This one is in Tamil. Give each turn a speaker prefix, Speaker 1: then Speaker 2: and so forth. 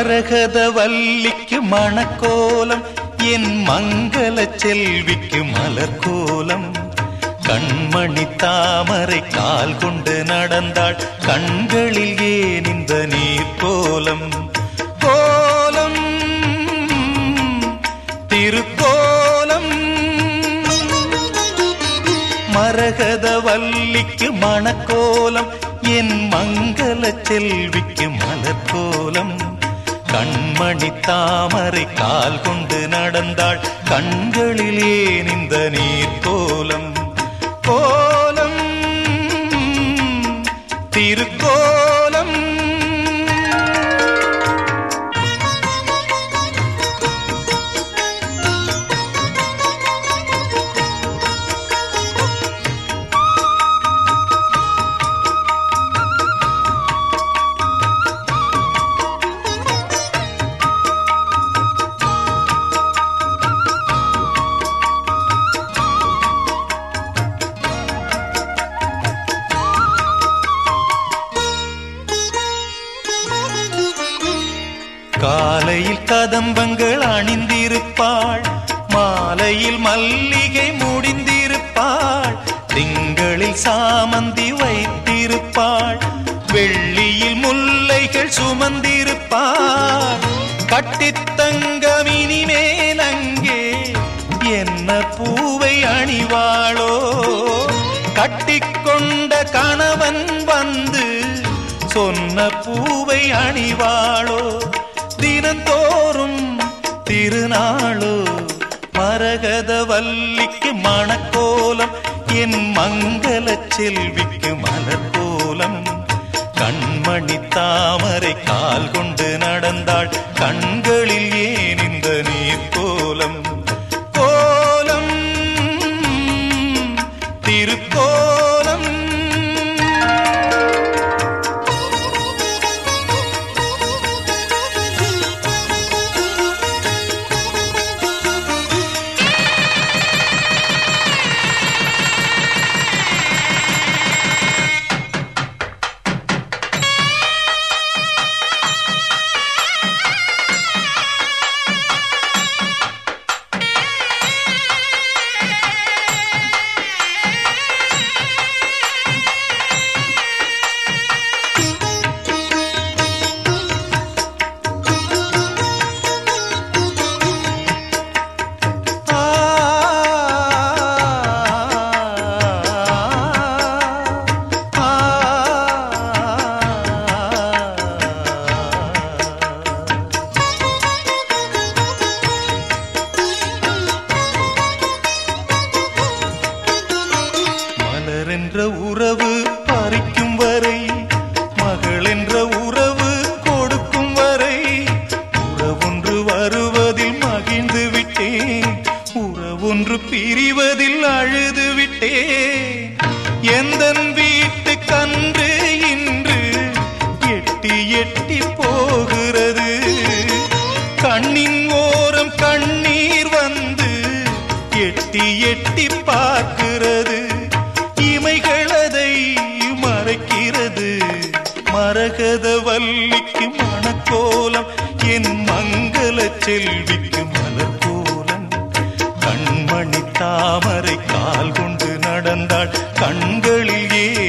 Speaker 1: மரகத வல்லிக்கு மணக்கோலம் என் மங்கள செல்விக்கு மலர்கோலம் கண்மணி தாமரை கால் கொண்டு நடந்தாள் கண்களில் ஏன் இந்த நீர் கோலம் கோலம் திருக்கோலம் மரகத வல்லிக்கு மணக்கோலம் என் மங்கள செல்விக்கு மலர்கோலம் கண்மணி தாமரை கால் கொண்டு நடந்தாள் கண்களில் ஏன் இந்த நீர் கோலம் கோலம் திருக்கோலம் காலையில் கதம்பங்கள் அணிந்திருப்பாள் மாலையில் மல்லிகை முடிந்திருப்பாள் திங்களில் சாமந்தி வைத்திருப்பாள் வெள்ளியில் முல்லைகள் சுமந்திருப்பாள் கட்டித்தங்கமினி மேலங்கே என்ன பூவை அணிவாளோ கட்டிக்கொண்ட கணவன் வந்து சொன்ன பூவை அணிவாளோ தினந்தோறும் திருநாளோ மரகத வல்லிக்கு மணக்கோலம் என் மங்கள செல்விக்கு மலர்கோலம் கண்மணி தாமரை கால் கொண்டு நடந்தாள் கண்களில் ஏன் இந்த நீர் கோலம் கோலம் திருக்கோலம் மலர் என்ற உறவு பறிக்கும் வரை மகள் என்ற உறவு கொடுக்கும் வரை உறவொன்று வருவதில் மகிழ்ந்து விட்டேன் உறவொன்று பிரிவதில் அழுது விட்டேன் எந்த வீட்டு கன்று இன்று எட்டி எட்டி போகிறது கண்ணின் ஓரம் கண்ணீர் வந்து எட்டி எட்டி பார்க்கிறது இமைகள் அதை மறைக்கிறது மரகத வல்லிக்கு மணக்கோலம் என் மங்கள செல்விக்கு மலர்கோலம் கண்மணி தாமரை கால் கொண்டு நடந்தாள் கண்களில் ஏன்